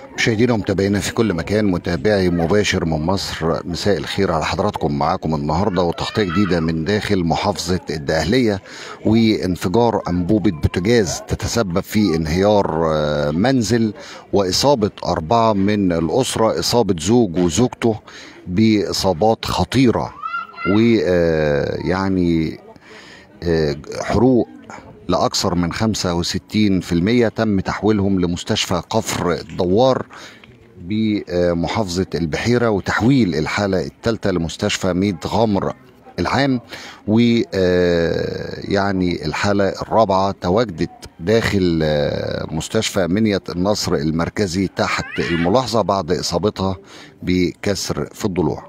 مشاهدينا ومتابعينا في كل مكان متابعي مباشر من مصر مساء الخير على حضراتكم معاكم النهارده وتغطيه جديده من داخل محافظه الدقهليه وانفجار انبوبه بوتاجاز تتسبب في انهيار آه، منزل واصابه اربعه من الاسره اصابه زوج وزوجته باصابات خطيره ويعني حروق لأكثر من 65% تم تحويلهم لمستشفى كفر الدوار بمحافظة البحيرة وتحويل الحالة الثالثة لمستشفى ميت غامر العام ويعني الحالة الرابعة تواجدت داخل آه، مستشفى منية النصر المركزي تحت الملاحظة بعد إصابتها بكسر في الضلوع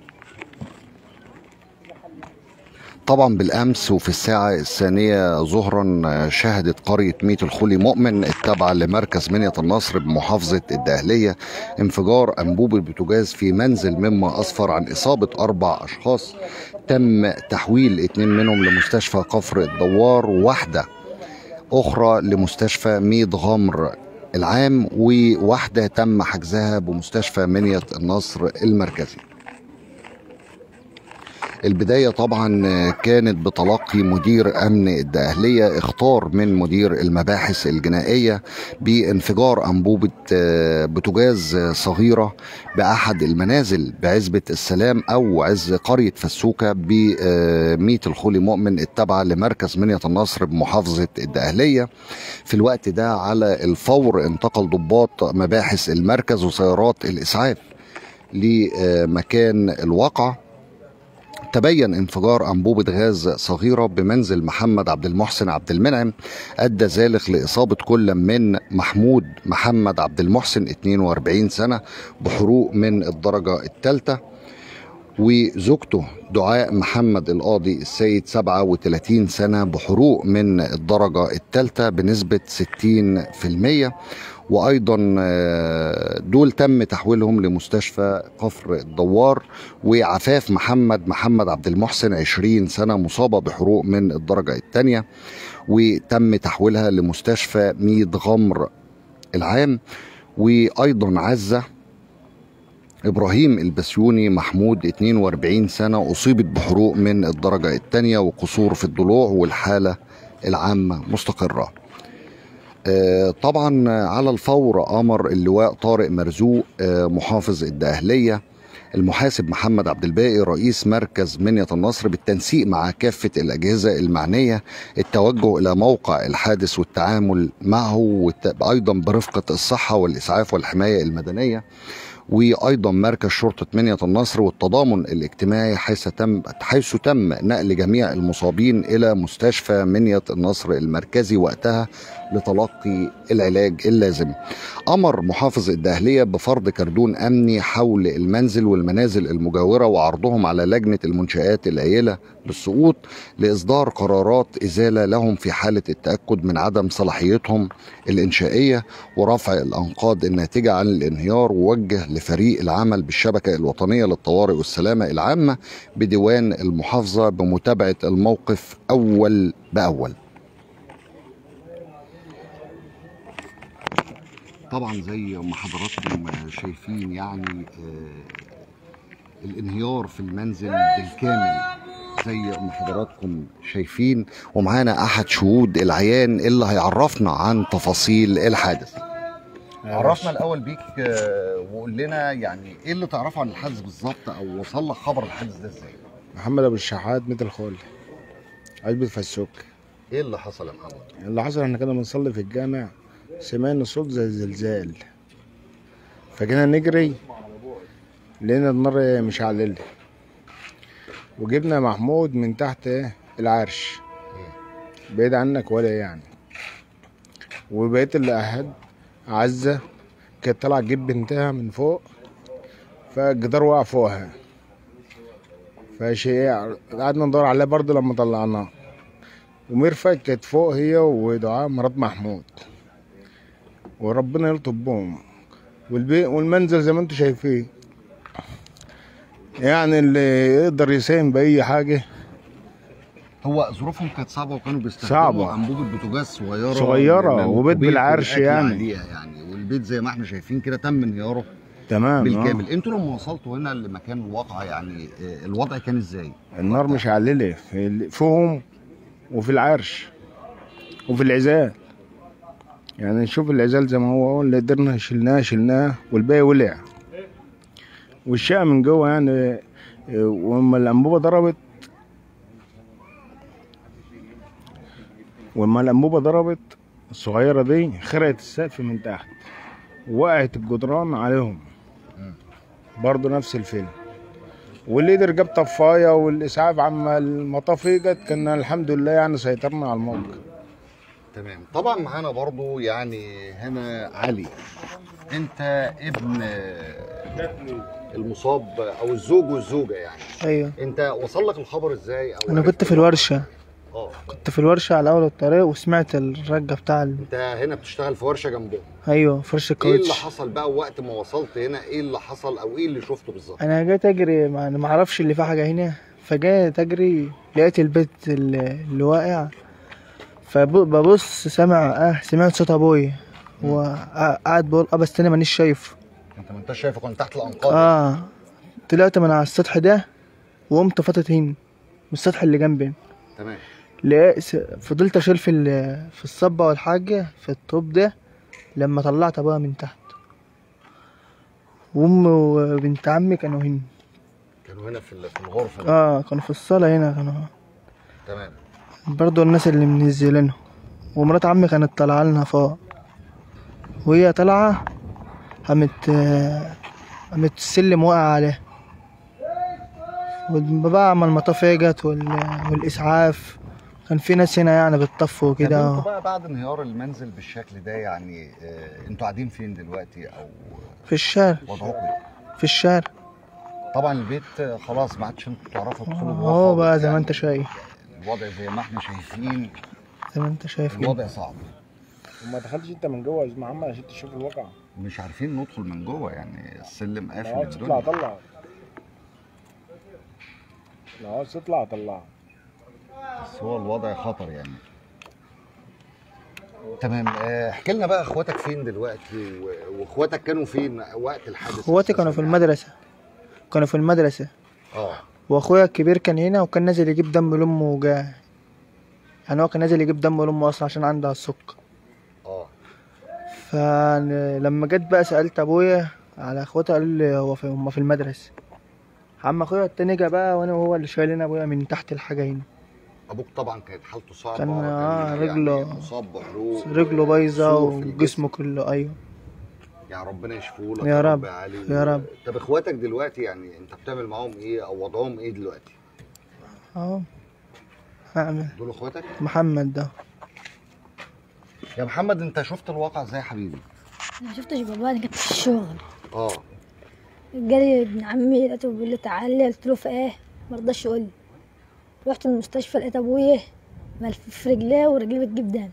طبعا بالامس وفي الساعه الثانيه ظهرا شهدت قريه ميت الخولي مؤمن التابعه لمركز منيه النصر بمحافظه الدقهليه انفجار انبوب البوتاجاز في منزل مما اسفر عن اصابه اربع اشخاص تم تحويل اتنين منهم لمستشفى كفر الدوار وواحده اخرى لمستشفى ميت غمر العام وواحده تم حجزها بمستشفى منيه النصر المركزي البداية طبعا كانت بتلقي مدير أمن الدقهلية اختار من مدير المباحث الجنائية بانفجار أنبوبة آه، بوتاجاز صغيرة بأحد المنازل بعزبة السلام أو عز قرية فسوكة بميت الخولي مؤمن التابعة لمركز منية النصر بمحافظة الدقهلية في الوقت ده على الفور انتقل ضباط مباحث المركز وسيارات الإسعاف لمكان الواقع تبين انفجار انبوبه غاز صغيره بمنزل محمد عبد المحسن عبد المنعم ادى ذلك لاصابه كل من محمود محمد عبد المحسن 42 سنه بحروق من الدرجه الثالثه وزوجته دعاء محمد القاضي السيد 37 سنة بحروق من الدرجة الثالثة بنسبة 60% وايضا آه، دول تم تحويلهم لمستشفى كفر الدوار وعفاف محمد محمد عبد المحسن 20 سنه مصابه بحروق من الدرجه الثانيه وتم تحويلها لمستشفى ميد غمر العام وايضا عزه ابراهيم البسيوني محمود 42 سنه اصيبت بحروق من الدرجه الثانيه وقصور في الضلوع والحاله العامه مستقره آه، طبعا على الفور امر اللواء طارق مرزوق آه، محافظ الدقهليه المحاسب محمد عبد الباقي رئيس مركز منية النصر بالتنسيق مع كافة الأجهزة المعنية التوجه إلى موقع الحادث والتعامل معه وأيضا برفقة الصحة والإسعاف والحماية المدنية وايضا مركز شرطه منيه النصر والتضامن الاجتماعي حيث تم حيث تم نقل جميع المصابين الى مستشفى منيه النصر المركزي وقتها لتلقي العلاج اللازم. امر محافظ الدهليه بفرض كردون امني حول المنزل والمنازل المجاوره وعرضهم على لجنه المنشات القايله بالسقوط لاصدار قرارات ازاله لهم في حاله التاكد من عدم صلاحيتهم الانشائيه ورفع الانقاض الناتجه عن الانهيار ووجه لفريق العمل بالشبكه الوطنيه للطوارئ والسلامه العامه بديوان المحافظه بمتابعه الموقف اول باول. طبعا زي ما حضراتكم شايفين يعني آه، الانهيار في المنزل بالكامل زي ما حضراتكم شايفين ومعانا احد شهود العيان اللي هيعرفنا عن تفاصيل الحادث عرفنا الاول بيك آه، وقول لنا يعني ايه اللي تعرفه عن الحادث بالظبط او وصل لك خبر الحادث ده ازاي محمد ابو الشحات مثل خول علبة فسوك ايه اللي حصل يا محمد اللي حصل احنا كنا بنصلي في الجامع سمعنا صوت زي الزلزال فجينا نجري لقينا النار مشعللة وجبنا محمود من تحت إيه؟ العرش بعيد عنك ولا يعني وبقيت اللي قاعد عزة كانت طالعة تجيب بنتها من فوق فالجدار وقع فوقها فشيء قعدنا ندور عليها برضه لما طلعناها ومرفت كانت فوق هي ودعاء مرات محمود وربنا يلطف بهم والبي والمنزل زي ما انتم شايفين يعني اللي يقدر يساهم بأي حاجة هو ظروفهم كانت صعبه وكانوا بيستخدموا صعبة. انبوبه بوتاجاز صغيره صغيرة لل- وبيت للطبيخ بالعرش والأكل يعني. عليها يعني البيت زي ما احنا شايفين كده تم انهياره تمام بالكامل انتوا لما وصلتوا هنا لمكان الواقعه يعني آه، الوضع كان ازاي آه. النار مش عللة في ال- فيهم وفي العرش وفي العزال يعني نشوف العزال زي ما هو هو اللي قدرنا شلناه شلناه والباقي ولع والشقة من جوه يعني آه، وما الأنبوبة ضربت وما الأنبوبة ضربت الصغيرة دي خرقت السقف من تحت وقعت الجدران عليهم برضه نفس الفيلم واللي قدر جاب طفايه والاسعاف عما المطافي جت كنا الحمد لله يعني سيطرنا على الموقف تمام طبعا معانا برضو يعني هنا علي انت ابن المصاب او الزوج والزوجه يعني ايوه انت وصل لك الخبر ازاي او انا عرفت كنت في الورشه اه كنت في الورشه على اول الطريق وسمعت الرجه بتاع ال... انت هنا بتشتغل في ورشه جنبهم ايوه فرش ايه اللي الكاوتش حصل بقى وقت ما وصلت هنا ايه اللي حصل او ايه اللي شفته بالظبط انا جيت اجري ما انا ما اعرفش اللي في حاجه هنا فجيت اجري لقيت البيت اللي, اللي واقع فببص سامع اه سمعت صوت ابويا وقعد بقول اه بس انا مانيش شايفه انت ما انتش شايفه كنت تحت الانقاض اه طلعت من على السطح ده وقمت فاتت هنا من السطح اللي جنبي تمام لقيت فضلت اشيل في ال- في الصبة والحاجة في الطوب ده لما طلعت ابويا من تحت وامي وبنت عمي كانوا هنا كانوا هنا في ال- في الغرفه دي. اه كانوا في الصالة هنا كانوا تمام برضو الناس اللي منزلينهم ومرات عمي كانت طالعة لنا فوق وهي طالعة قامت آه، قامت السلم وقع عليها وبقى ما المطافية جت وال- والإسعاف كان في ناس هنا يعني بتطفوا طب كده انتوا بقى بعد انهيار المنزل بالشكل ده يعني آه، انتوا قاعدين فين دلوقتي او في الشارع وضعكم إيه؟ في الشارع طبعا البيت آه، خلاص ما عادش انتوا تعرفوا تدخلوا جوه اهو خالص بقى زي ما يعني. انت شايف الوضع زي ما احنا شايفين زي ما انت شايف كده الوضع صعب وما دخلتش انت من جوه يا استاذ محمد عشان تشوف الواقع مش عارفين ندخل من جوه يعني السلم لو قافل عاوز تطلع الدنيا طلع لو عاوز تطلع طلع بس هو الوضع خطر يعني تمام آه، احكي لنا بقى اخواتك فين دلوقتي و- واخواتك كانوا فين وقت الحادث اخواتي كانوا في المدرسة كانوا في المدرسة اه واخويا الكبير كان هنا وكان نازل يجيب دم لامه وجاه يعني هو كان نازل يجيب دم لامه اصلا عشان عندها السكر اه فلما جيت بقى سألت ابويا على اخواتي قالوا لي هو في هما في المدرسة عم اخويا التاني جه بقى وانا وهو اللي شايلين ابويا من تحت الحاجة هنا ابوك طبعا كانت حالته صعبه كان- آه، يعني رجله- مصاب بحروق رجله بايظة سور في الجسم. وجسمه كله ايوه يا ربنا يشفيه لك يا رب، علي يا رب. طب اخواتك دلوقتي يعني انت بتعمل معاهم ايه او وضعهم ايه دلوقتي اهو هعمل دول اخواتك محمد ده يا محمد انت شفت الواقع ازاي يا حبيبي ما شفتش بابا انا كنت في الشغل اه جالي ابن عمي لقيته بيقول لي تعالى قلت له في ايه ما رضاش يقول لي رحت المستشفى لقيت ابويا ملفوف في رجليه ورجليه بتجيب دم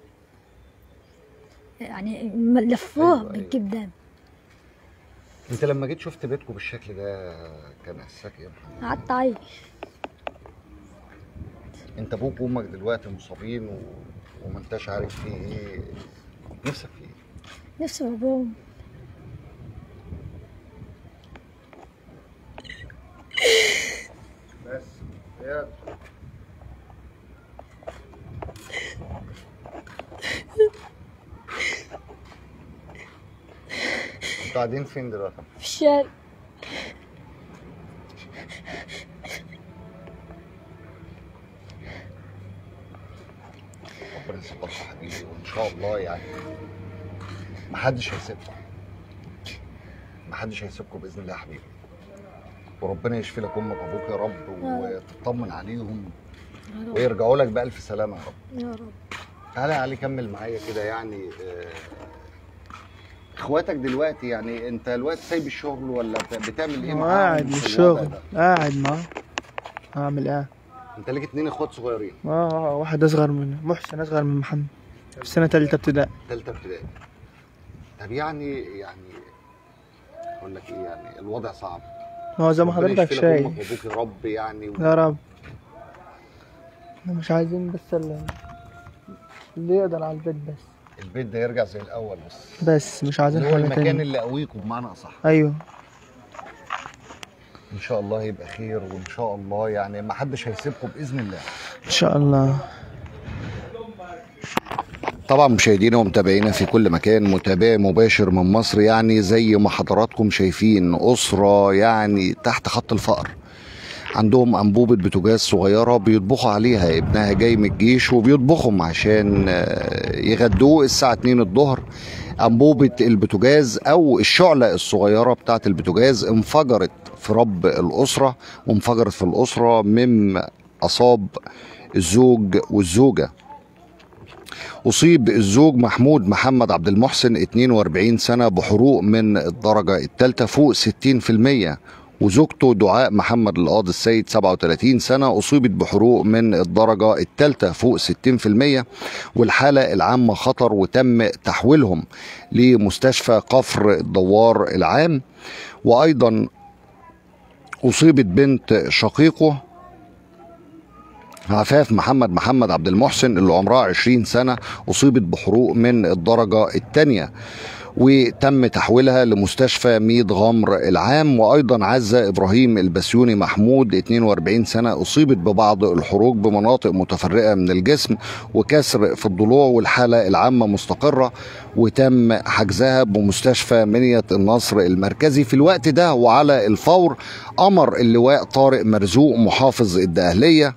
يعني م- لفوه أيوة، أيوة. بتجيب دم انت لما جيت شفت بيتكم بالشكل ده كان احساسك ايه يا محمد قعدت اعيط انت ابوك وامك دلوقتي مصابين و... وما انتش عارف في ايه نفسك في ايه نفسي باباهم بس يا انتوا قاعدين فين دلوقتي في الشارع ربنا يصبرك يا حبيبي وان شاء الله يعني محدش هيسيبكم محدش هيسيبكم باذن الله يا حبيبي وربنا يشفي لك امك وابوك يا رب وتطمن عليهم يا رب ويرجعوا لك بالف سلامه يا رب يا رب تعالى يا علي كمل معايا كده يعني آه، اخواتك دلوقتي يعني انت دلوقتي سايب الشغل ولا بت- بتعمل ايه معاهم قاعد في للشغل الوضع ده؟ قاعد معاه اعمل ايه انت ليك اتنين اخوات صغيرين اه واحد اصغر من محسن اصغر من محمد في سنة تالتة ابتدائي تالتة ابتدائي طب يعني يعني اقول لك ايه يعني الوضع صعب هو زي ما ربنا حضرتك يشفي لك شايف امك وابوك يا رب يعني و... يا رب احنا مش عايزين بس ال- اللي يقدر على البيت بس البيت ده يرجع زي الاول بس بس مش عايزين اللي هو حاجه المكان تانية اللي قويكم بمعنى اصح ايوه ان شاء الله يبقى خير وان شاء الله يعني ما حدش هيسيبكم باذن الله ان شاء الله طبعا مشاهدينا ومتابعينا في كل مكان متابع مباشر من مصر يعني زي ما حضراتكم شايفين أسرة يعني تحت خط الفقر عندهم أنبوبة بوتاجاز صغيرة بيطبخوا عليها ابنها جاي من الجيش وبيطبخهم عشان آه، يغدوه الساعة 2 الظهر أنبوبة البوتاجاز أو الشعلة الصغيرة بتاعة البوتاجاز انفجرت في رب الأسرة وانفجرت في الأسرة مما أصاب الزوج والزوجة أصيب الزوج محمود محمد عبد المحسن 42 سنة بحروق من الدرجة الثالثة فوق 60% وزوجته دعاء محمد القاضي السيد 37 سنة أصيبت بحروق من الدرجة الثالثة فوق 60% والحالة العامة خطر وتم تحويلهم لمستشفى قفر الدوار العام وأيضا أصيبت بنت شقيقه عفاف محمد محمد عبد المحسن اللي عمرها 20 سنة أصيبت بحروق من الدرجة الثانية وتم تحويلها لمستشفى ميد غمر العام وايضا عزه ابراهيم البسيوني محمود 42 سنه اصيبت ببعض الحروق بمناطق متفرقه من الجسم وكسر في الضلوع والحاله العامه مستقره وتم حجزها بمستشفى منيه النصر المركزي في الوقت ده وعلى الفور امر اللواء طارق مرزوق محافظ الدقهليه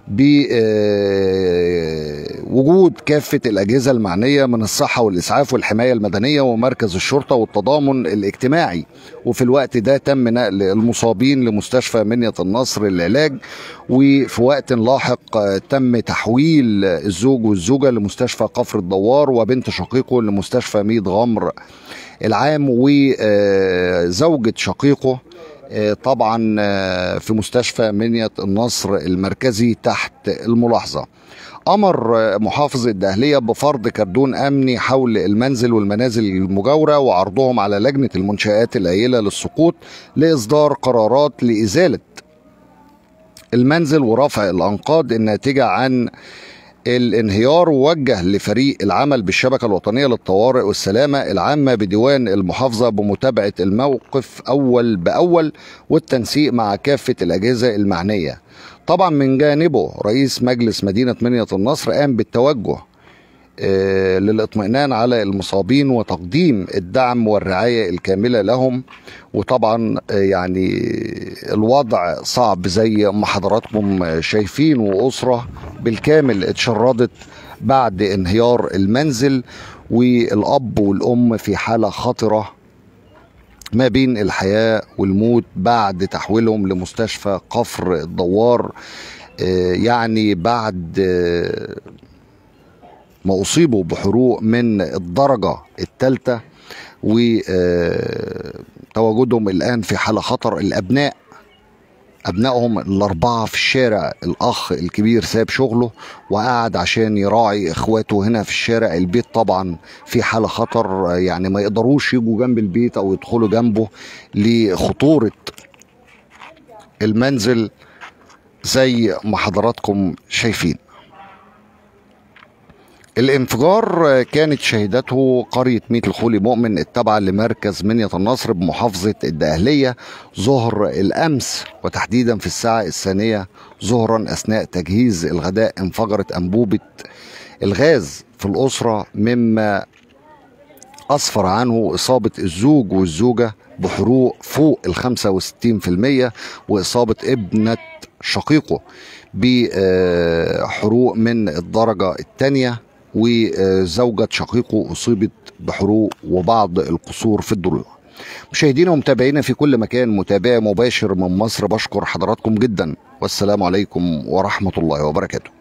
بوجود كافة الأجهزة المعنية من الصحة والإسعاف والحماية المدنية ومركز الشرطة والتضامن الاجتماعي وفي الوقت ده تم نقل المصابين لمستشفى منية النصر للعلاج وفي وقت لاحق آه، تم تحويل الزوج والزوجة لمستشفى قفر الدوار وبنت شقيقه لمستشفى ميد غمر العام وزوجة شقيقه آه، طبعا آه، في مستشفى منية النصر المركزي تحت الملاحظة أمر آه، محافظ الدهلية بفرض كردون أمني حول المنزل والمنازل المجاورة وعرضهم على لجنة المنشآت القليلة للسقوط لإصدار قرارات لإزالة المنزل ورفع الأنقاض الناتجة عن الانهيار ووجه لفريق العمل بالشبكة الوطنية للطوارئ والسلامة العامة بديوان المحافظة بمتابعة الموقف أول بأول والتنسيق مع كافة الأجهزة المعنية طبعا من جانبه رئيس مجلس مدينة منية النصر قام بالتوجه آه، للاطمئنان على المصابين وتقديم الدعم والرعاية الكاملة لهم وطبعا آه، يعني الوضع صعب زي ما حضراتكم شايفين وأسرة بالكامل اتشردت بعد انهيار المنزل والأب والأم في حالة خطرة ما بين الحياة والموت بعد تحويلهم لمستشفى قفر الدوار آه، يعني بعد آه، ما أصيبوا بحروق من الدرجة الثالثة وتواجدهم الآن في حالة خطر الأبناء أبنائهم الأربعة في الشارع الأخ الكبير ساب شغله وقعد عشان يراعي إخواته هنا في الشارع البيت طبعا في حالة خطر يعني ما يقدروش يجوا جنب البيت أو يدخلوا جنبه لخطورة المنزل زي ما حضراتكم شايفين الانفجار كانت شهدته قرية ميت الخولي مؤمن التابعة لمركز منية النصر بمحافظة الدقهلية ظهر الأمس وتحديدا في الساعة الثانية ظهرا أثناء تجهيز الغداء انفجرت أنبوبة الغاز في الأسرة مما أسفر عنه إصابة الزوج والزوجة بحروق فوق ال 65% وإصابة ابنة شقيقه بحروق من الدرجة الثانية وزوجة شقيقه أصيبت بحروق وبعض القصور في الضلوع مشاهدينا ومتابعينا في كل مكان متابع مباشر من مصر بشكر حضراتكم جدا والسلام عليكم ورحمة الله وبركاته